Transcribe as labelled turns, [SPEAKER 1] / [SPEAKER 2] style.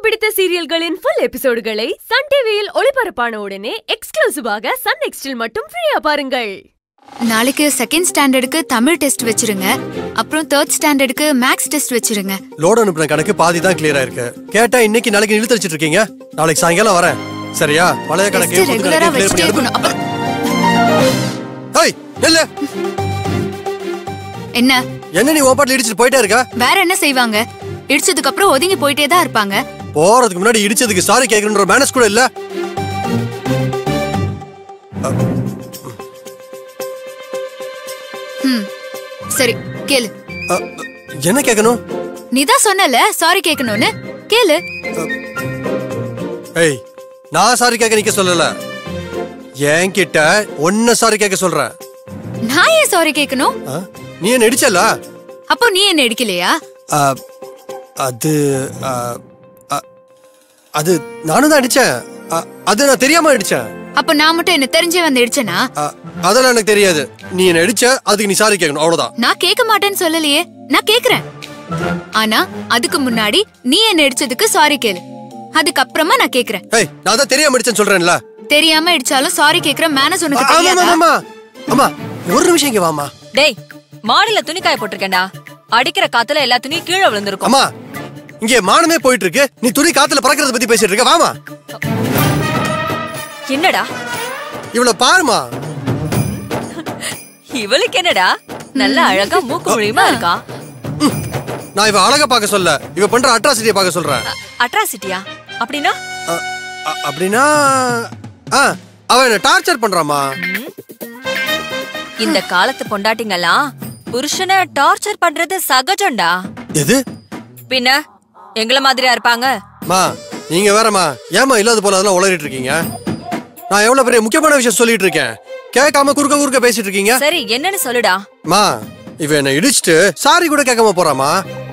[SPEAKER 1] பிடித்த சீரியல்களின் full எபிசோடுகளை Sun டிவியில் ஒளிபரப்பான உடனே எக்ஸ்க்ளூசிவாக சன் நெக்ஸ்டில் மட்டும் ஃப்ரீயா பாருங்கள்
[SPEAKER 2] நாளைக்கு செகண்ட் ஸ்டாண்டர்டுக்கு தமிழ் டெஸ்ட் வச்சிருங்க அப்புறம் தேர்ட் ஸ்டாண்டர்டுக்கு மேக்ஸ் டெஸ்ட் வச்சிருங்க
[SPEAKER 3] லோட் அனுப்புன கணக்கு பாதி தான் கிளியர் ஆயிருக்கு கேட்டா இன்னைக்கு நாளைக்கு இழுத்து வச்சிட்டு இருக்கீங்க நாளைக்கு சாயங்காலம் வரேன் சரியா பழைய கணக்கு
[SPEAKER 2] டெஸ்ட்
[SPEAKER 3] புது
[SPEAKER 2] ரெகுலரா
[SPEAKER 3] கணக்கு clear
[SPEAKER 2] வச்சுட்டே
[SPEAKER 3] பண்ணி அனுப்பு.
[SPEAKER 2] இருக்கணும் அப்ப-
[SPEAKER 3] ஏய் இல்ல
[SPEAKER 2] என்ன
[SPEAKER 3] என்ன நீ ஓப்பாட்டில் இடிச்சிட்டு போயிட்டே இருக்க
[SPEAKER 2] வேற என்ன செய்வாங்க இடிச்சதுக்கு அப்புறம் ஒதுங்கி போயிட்டே தான் இருப்பாங்க
[SPEAKER 3] போறதுக்கு முன்னாடி இடிச்சதுக்கு சாரி கேட்கணுன்ற மேனஸ் கூட இல்ல
[SPEAKER 2] ம் சரி கேளு
[SPEAKER 3] அ, என்ன கேட்கணும்
[SPEAKER 2] நீ தான் சொன்னல சாரி கேட்கணும்னு கேளு
[SPEAKER 3] ஏய் நான் சாரி கேட்க நிக்க சொல்லல என்கிட்ட ஒன்ன சாரி கேட்க சொல்றேன்
[SPEAKER 2] நான் ஏன் சாரி கேட்கணும்
[SPEAKER 3] ஆ? நீ என்ன இடிச்சல
[SPEAKER 2] அப்போ நீ என்ன இடிக்கலையா
[SPEAKER 3] ஆ, அது ஆ, ஆ, அது நானும் தான் அடிச்சேன் ஆ, அது நான் தெரியாம அடிச்சேன்
[SPEAKER 2] அப்போ நான் மட்டும் என்ன தெரிஞ்சே வந்து இடிச்சனா
[SPEAKER 3] ஆ, அதெல்லாம் எனக்கு தெரியாது நீ என்ன அடிச்ச அதுக்கு நீ சாரி கேட்கணும் அவ்வளவுதான்
[SPEAKER 2] நான் கேட்க மாட்டேன்னு சொல்லலையே நான் கேக்குறேன் ஆனா அதுக்கு முன்னாடி நீ என்ன இடிச்சதுக்கு சாரி கேளு அதுக்கப்புறமா நான் கேக்குறேன்
[SPEAKER 3] ஏய் நான் தான் தெரியாம அடிச்சேன்னு சொல்றேன்ல
[SPEAKER 2] தெரியாம இடிச்சாலும் சாரி கேக்குற மேனஸ்
[SPEAKER 3] ஆ,
[SPEAKER 2] உனக்கு
[SPEAKER 3] ஆமா
[SPEAKER 2] தெரியாதா
[SPEAKER 3] ஆமா அம்மா ஒரு நிமிஷம் இங்க வாமா
[SPEAKER 4] டேய் மாடியில துணி காய போட்டிருக்கேன்டா அடிக்கிற காத்துல எல்லா துணியும் கீழே விழுந்திருக்கும்
[SPEAKER 3] அம்மா இங்க மானமே போயிட்டு இருக்கு நீ துணி காத்துல பறக்கறத பத்தி பேசிட்டு இருக்க வாமா
[SPEAKER 4] என்னடா
[SPEAKER 3] இவ்வளவு பாருமா
[SPEAKER 4] இவளுக்கு என்னடா நல்ல அழகா மூக்கு முழியுமா இருக்கா
[SPEAKER 3] நான் இவ அழகா பார்க்க சொல்ல இவ பண்ற அட்ராசிட்டியை பார்க்க சொல்றேன்
[SPEAKER 4] அட்ராசிட்டியா அப்படின்னா
[SPEAKER 3] அ, அ, அப்படின்னா ஆ அவ என்ன டார்ச்சர் பண்றாமா
[SPEAKER 4] இந்த காலத்து பொண்டாட்டிங்கெல்லாம் புருஷனை டார்ச்சர் பண்றது சகஜம்டா
[SPEAKER 3] எது
[SPEAKER 4] பின்ன எங்கள மாதிரியா இருப்பாங்க
[SPEAKER 3] மா நீங்க வேறம்மா ஏமா இல்லாத போல அதெல்லாம் உளறிட்டு இருக்கீங்க நான் எவ்வளவு பெரிய முக்கியமான விஷயம் சொல்லிட்டு இருக்கேன் கேட்காம குறுக்க குறுக்க பேசிட்டு இருக்கீங்க
[SPEAKER 4] சரி என்னன்னு சொல்லுடா
[SPEAKER 3] மா இவ என்ன இடிச்சிட்டு சாரி கூட கேட்காம போறாமா